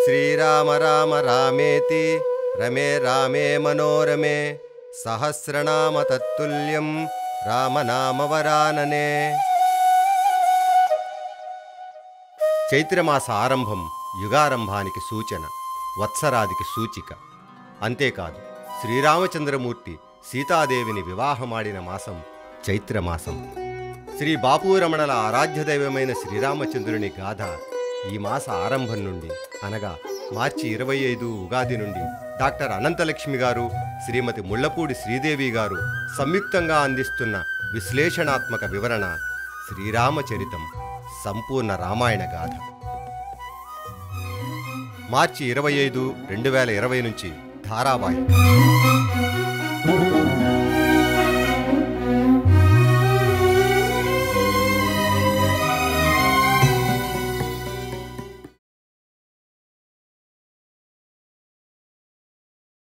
శ్రీరామ రామ రామేతి రమే రామే మనోరమే సహస్రనామ తత్తుల్యం రామనామవరాననే చైత్రమాస ఆరంభం యుగారంభానికి సూచన వత్సరాదికి సూచిక అంతేకాదు శ్రీరామచంద్రమూర్తి సీతాదేవిని వివాహమాడిన మాసం చైత్రమాసం శ్రీ బాపూరమణల ఆరాధ్య దైవమైన శ్రీరామచంద్రుని గాథ ఈ మాస ఆరంభం నుండి అనగా మార్చి ఇరవై ఐదు ఉగాది నుండి డాక్టర్ అనంతలక్ష్మి గారు శ్రీమతి ముళ్లపూడి శ్రీదేవి గారు సంయుక్తంగా అందిస్తున్న విశ్లేషణాత్మక వివరణ శ్రీరామచరితం సంపూర్ణ రామాయణ గాథ మార్చి ఇరవై ఐదు రెండు వేల ఇరవై నుంచి ధారావాహిక